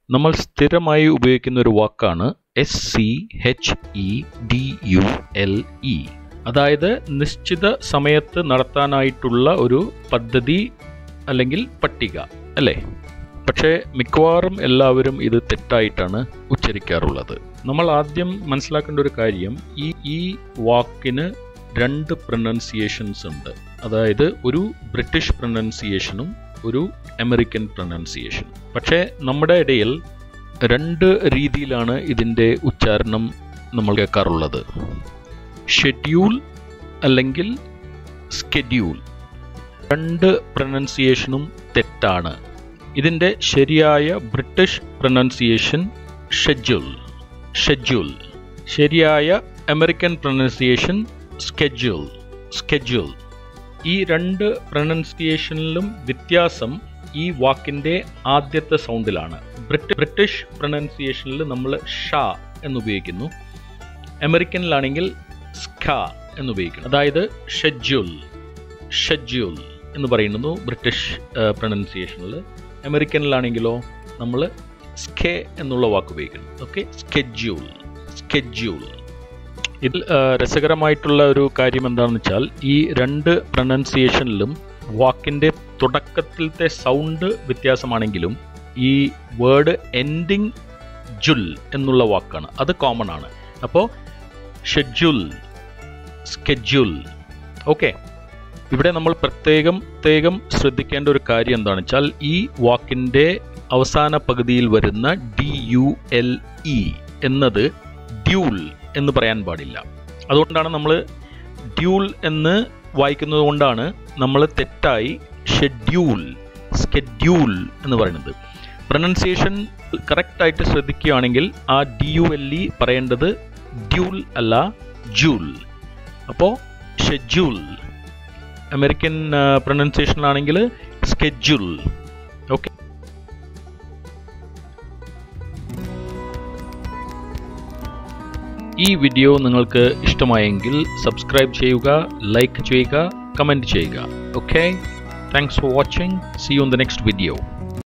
നമ്മൾ സ്ഥിരമായി ഉപയോഗിക്കുന്ന ഒരു വാക്കാണ് S C H E D U L E അതായത് നിശ്ചിത സമയത്ത് നടത്താനായിട്ടുള്ള ഒരു പദ്ധതി അല്ലെങ്കിൽ പട്ടിക അല്ലേ പക്ഷേ മിക്കവാറും എല്ലാവരും ഇത് തെറ്റായിട്ടാണ് ഉച്ചരിക്കാറുള്ളത് നമ്മൾ ആദ്യം മനസ്സിലാക്കേണ്ട ഒരു കാര്യം ഈ ഈ വാക്കിന് രണ്ട് പ്രൊനൗൺസിയേഷൻസ് ഉണ്ട് അതായത് ഒരു ബ്രിട്ടീഷ് പ്രൊനൗൺസിയേഷനും ഒരു അമേരിക്കൻ പ്രൊനൗൺസിയേഷൻ പക്ഷേ നമ്മുടെ ഇടയിൽ രണ്ട് രീതിയിലാണ് ഇതിൻ്റെ ഉച്ചാരണം നമ്മൾ കേൾക്കാറുള്ളത് ഷെഡ്യൂൾ അല്ലെങ്കിൽ സ്കെഡ്യൂൾ രണ്ട് പ്രൊനൗൺസിയേഷനും തെറ്റാണ് ഇതിൻ്റെ ശരിയായ ബ്രിട്ടീഷ് പ്രൊനൗൺസിയേഷൻ ഷെഡ്യൂൾ ഷെഡ്യൂൾ ശരിയായ അമേരിക്കൻ പ്രൊനൗൺസിയേഷൻ സ്കെഡ്യൂൾ സ്കെഡ്യൂൾ ഈ രണ്ട് പ്രൊനൗൺസിയേഷനിലും വ്യത്യാസം ഈ വാക്കിൻ്റെ ആദ്യത്തെ സൗണ്ടിലാണ് ബ്രിട്ടീഷ് പ്രൊനൗൺസിയേഷനിൽ നമ്മൾ ഷാ എന്നുപയോഗിക്കുന്നു അമേരിക്കനിലാണെങ്കിൽ സ്ക എന്നുപയോഗിക്കുന്നു അതായത് ഷെഡ്യൂൾ ഷെഡ്യൂൾ എന്ന് പറയുന്നു ബ്രിട്ടീഷ് പ്രൊനൗൺസിയേഷനിൽ അമേരിക്കനിലാണെങ്കിലോ നമ്മൾ സ്കെ എന്നുള്ള വാക്ക് ഉപയോഗിക്കുന്നു ഓക്കെ സ്കെഡ്യൂൾ സ്കെഡ്യൂൾ ഇതിൽ രസകരമായിട്ടുള്ള ഒരു കാര്യം എന്താണെന്ന് വെച്ചാൽ ഈ രണ്ട് പ്രൊനൗൺസിയേഷനിലും വാക്കിൻ്റെ തുടക്കത്തിലത്തെ സൗണ്ട് വ്യത്യാസമാണെങ്കിലും ഈ വേർഡ് എൻഡിങ് ജുൽ എന്നുള്ള വാക്കാണ് അത് കോമൺ ആണ് അപ്പോൾ ഷെഡ്യൂൾ സ്കെഡ്യൂൾ ഓക്കെ ഇവിടെ നമ്മൾ പ്രത്യേകം പ്രത്യേകം ശ്രദ്ധിക്കേണ്ട ഒരു കാര്യം എന്താണെന്ന് വെച്ചാൽ ഈ വാക്കിൻ്റെ അവസാന പകുതിയിൽ വരുന്ന ഡി യു എൽ ഇ എന്നത് ഡ്യൂൾ എന്ന് പറയാൻ പാടില്ല അതുകൊണ്ടാണ് നമ്മൾ ഡ്യൂൾ എന്ന് വായിക്കുന്നത് കൊണ്ടാണ് നമ്മൾ തെറ്റായി ഷെഡ്യൂൾ സ്കെഡ്യൂൾ എന്ന് പറയുന്നത് പ്രൊനൗൺസിയേഷൻ കറക്റ്റായിട്ട് ശ്രദ്ധിക്കുകയാണെങ്കിൽ ആ ഡി യു എൽ ഇ പറയേണ്ടത് ഡ്യൂൾ അല്ല ജൂൾ അപ്പോൾ ഷെഡ്യൂൾ അമേരിക്കൻ പ്രൊനൗൺസിയേഷനിലാണെങ്കിൽ സ്കെഡ്യൂൾ ഓക്കെ ഈ വീഡിയോ നിങ്ങൾക്ക് ഇഷ്ടമായെങ്കിൽ സബ്സ്ക്രൈബ് ചെയ്യുക ലൈക്ക് ചെയ്യുക കമൻറ്റ് ചെയ്യുക okay thanks for watching see you in the next video